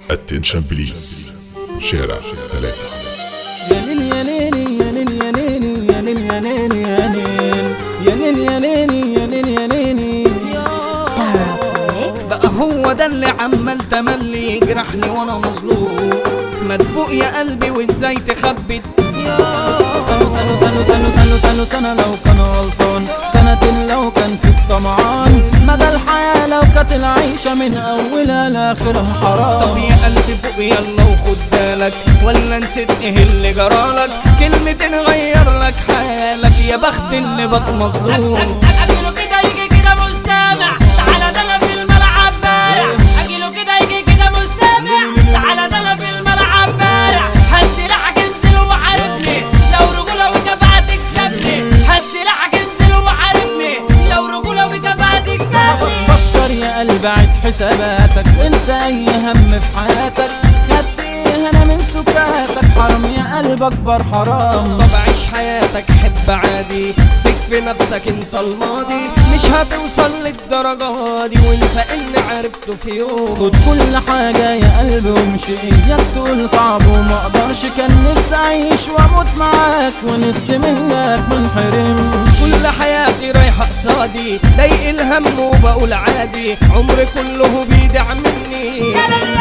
اتنشن بليز شارع ثلاثة يا ليل يا ليل يا ليل يا ليل يا ليل يا ليل يا ليل يا ليل يا ليل يا ليل يا ليل بقى هو ده اللي عمال تملي يجرحني وانا مظلوم مدفوق يا قلبي وازاي تخبي سنة سنة سنة سنة سنة سنة سنة لو كان غلطان سنة لو كان في الطمعان مدى الحياة لو كانت العيشة من أولها لآخرها طب حرام يا قلبي فوق يلا وخد بالك ولا نسيت ايه اللي جرالك كلمة غير لك حالك يا بخت اللي بات مظلوم اجيله كده يجي كده مستمع تعالى ده انا في الملعب بارع اجيله كده يجي كده مستمع تعالى ده انا في الملعب بارع هات سلاحك انزل وحاربني لو رجوله وكفاءة تكسبني هات سلاحك انزل وحاربني لو رجوله وكفاءة تكسبني فكر يا قلبي عيد حساباتك انسى اي هم في حياتك خدت ايه انا من سكاتك حرام يا قلب اكبر حرام طب عيش حياتك حب عادي سيك في نفسك انسى الماضي مش هتوصل للدرجة دي وانسى اني عرفته في يوم خد كل حاجة يا قلبي وامشي اياك تقول صعب وما اقدرش كان نفسي اعيش واموت معاك ونفسي منك ما انحرمش كل حياتي رايحة قصادي ضايق الهم وبقول عادي عمري كله بيدع مني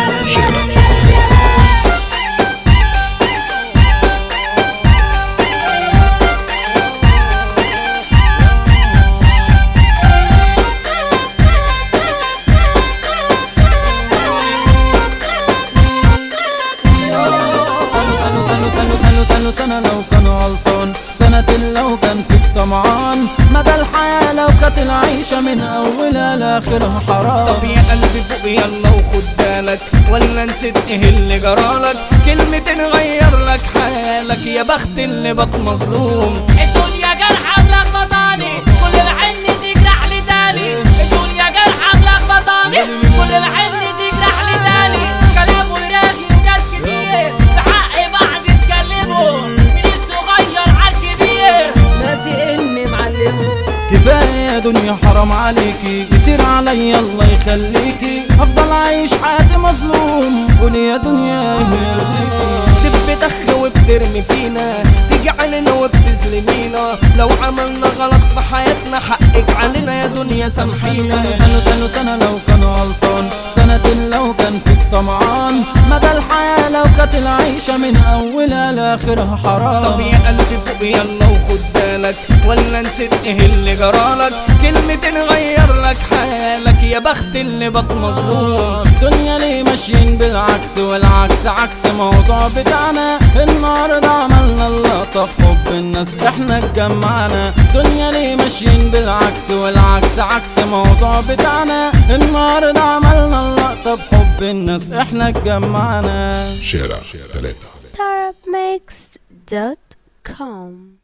سنة سنة سنة سنة سنة سنة لو كان غلطان سنة لو كان فيك طمعان مدى الحياة لو كانت العيشة من أولها لآخرها حرام طب يا قلبي فوق يلا وخد بالك ولا نسيت ايه اللي جرالك كلمة غير لك حالك يا بخت اللي بات مظلوم الدنيا جرحة ملخبطاني كل العين تجرح لي تاني الدنيا جرحة ملخبطاني كل العين تجرح لي تاني كلام وراغي وناس كتير في حق بعض اتكلموا من الصغير عالكبير ناسي اني معلم كفاية يا دنيا حرام عليكي كتير عليا الله يخليكي هفضل عايش حياتي مظلوم قولي يا دنيا إيه يرضيكي دب دخ وبترمي فينا تيجي علينا وبتظلمينا لو عملنا غلط في حياتنا حقك علينا يا دنيا سامحينا سنة سنة سنة سنة لو كان غلطان سنة لو كان فيك طمعان مدى الحياة لو كانت العيشة من أولها لآخرها حرام طب يا قلبي فوق يلا وخد بالك ولا نسيت ايه اللي جرالك كلمة غير لك حالك يا بخت اللي بات مظلوم الدنيا ليه ماشيين بالعكس والعكس عكس موضوع بتاعنا النهارده عملنا اللقطة في حب الناس احنا اتجمعنا الدنيا ليه ماشيين بالعكس والعكس عكس موضوع بتاعنا النهارده عملنا اللقطة في حب الناس احنا اتجمعنا شارع ثلاثة tarabmix.com